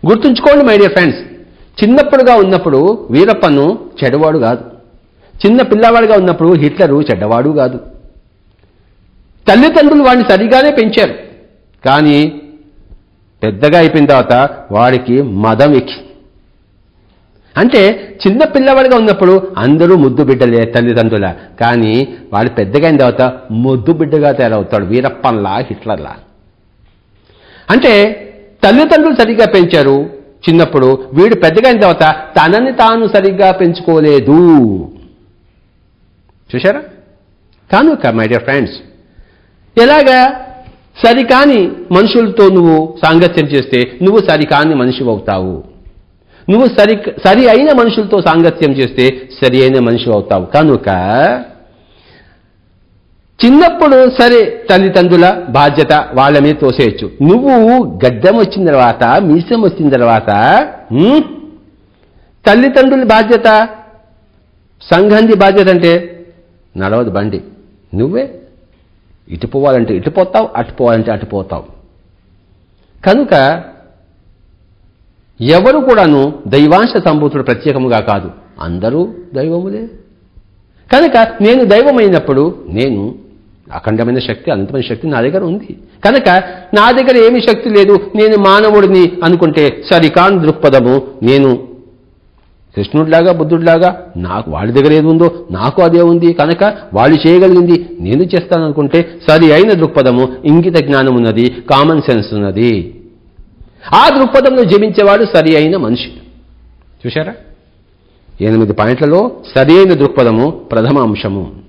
గుర్తుంచుకోండి my dear friends చిన్నప్పుడుగా ఉన్నప్పుడు వీరప్పను చెడ్డవాడు కాదు చిన్న పిల్లవాడిగా ఉన్నప్పుడు హిట్లరు చెడ్డవాడు కాదు తల్లిదండ్రులు వాడిని సరిగానే పెంచారు కానీ పెద్దగా అయిపోయిన తర్వాత వాడికి మదం ఎక్కి అంటే చిన్న పిల్లవాడిగా ఉన్నప్పుడు అందరూ ముద్దు బిడ్డలే తల్లిదండ్రుల కానీ వాడు పెద్దగా అయిన తర్వాత ముద్దు బిడ్డగా తయారవుతాడు వీరప్పన్లా హిట్లర్లా అంటే తల్లిదండ్రులు సరిగ్గా పెంచారు చిన్నప్పుడు వీడు పెద్దగా అయిన తర్వాత తనని తాను సరిగ్గా పెంచుకోలేదు చూశారా కానుక మై డియర్ ఫ్రెండ్స్ ఎలాగా సరికాని మనుషులతో నువ్వు సాంగత్యం చేస్తే నువ్వు సరికాని మనిషి అవుతావు నువ్వు సరి సరి అయిన మనుషులతో సాంగత్యం చేస్తే సరి అయిన మనిషి అవుతావు కనుక చిన్నప్పుడు సరే తల్లిదండ్రుల బాధ్యత వాళ్ళ మీద తోసేయచ్చు నువ్వు గడ్డం వచ్చిన తర్వాత మీసం వచ్చిన తర్వాత ఉమ్, తల్లిదండ్రుల బాధ్యత సంఘంది బాధ్యత అంటే నడవదు బండి నువ్వే ఇటు పోవాలంటే ఇటు పోతావు అటు పోవాలంటే అటు పోతావు కనుక ఎవరు కూడాను దైవాంశ సంభూతుడు ప్రత్యేకముగా కాదు అందరూ దైవములే కనుక నేను దైవమైనప్పుడు నేను అఖండమైన శక్తి అనంతమైన శక్తి నా దగ్గర ఉంది కనుక నా దగ్గర ఏమి శక్తి లేదు నేను మానవుడిని అనుకుంటే సరికాన్ దృక్పథము నేను కృష్ణుడిలాగా బుద్ధుడిలాగా నాకు వాళ్ళ దగ్గర ఏది ఉందో నాకు అదే ఉంది కనుక వాళ్ళు చేయగలిగింది నేను చేస్తాననుకుంటే సరి అయిన దృక్పథము ఇంగిత జ్ఞానం ఉన్నది కామన్ సెన్స్ ఉన్నది ఆ దృక్పథంలో జీవించేవాడు సరి అయిన మనిషి చూశారా ఎనిమిది పాయింట్లలో సరి అయిన దృక్పథము ప్రథమ అంశము